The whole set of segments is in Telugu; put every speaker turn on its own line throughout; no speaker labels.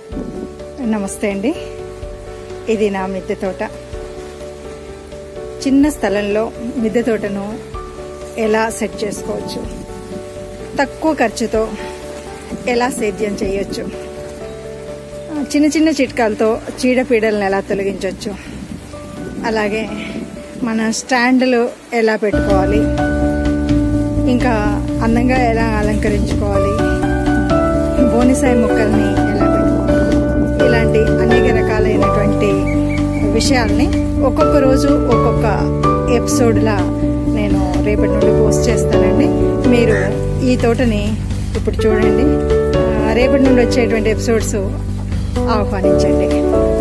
నమస్తే అండి ఇది నా మిద్దె తోట చిన్న స్థలంలో మిద్దె తోటను ఎలా సెట్ చేసుకోవచ్చు తక్కువ ఖర్చుతో ఎలా సేద్యం చేయొచ్చు చిన్న చిన్న చిట్కాలతో చీడపీడలను ఎలా తొలగించవచ్చు అలాగే మన స్టాండ్లు ఎలా పెట్టుకోవాలి ఇంకా అందంగా ఎలా అలంకరించుకోవాలి బోనిసాయి మొక్కల్ని ఎలా పెట్టుకోవాలి ఇలాంటి అనేక రకాలైనటువంటి విషయాల్ని ఒక్కొక్క రోజు ఒక్కొక్క ఎపిసోడ్లా నేను రేపటి నుండి పోస్ట్ చేస్తానండి మీరు ఈ తోటని ఇప్పుడు చూడండి ఆ, రేపటి నుండి వచ్చేటువంటి ఎపిసోడ్స్ ఆహ్వానించండి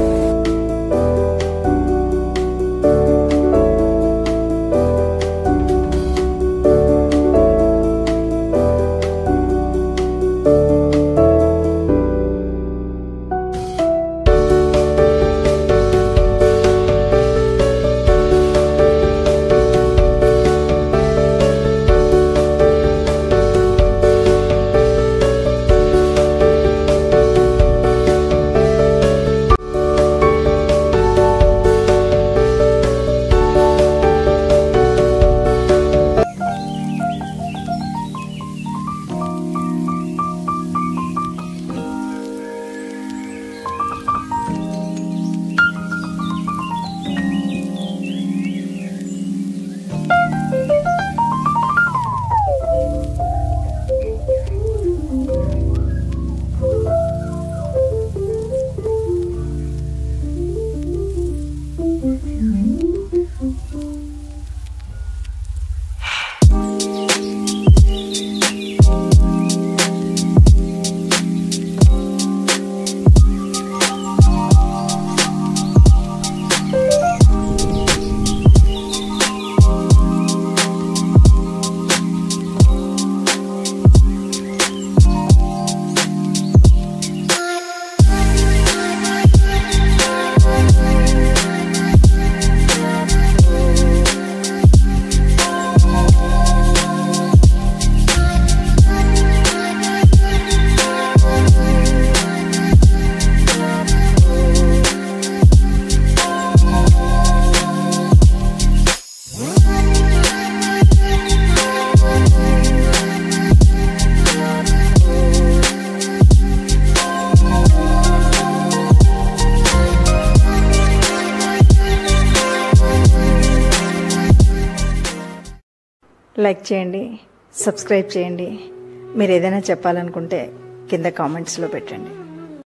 లైక్ చేయండి సబ్స్క్రైబ్ చేయండి మీరు ఏదైనా చెప్పాలనుకుంటే కింద కామెంట్స్లో పెట్టండి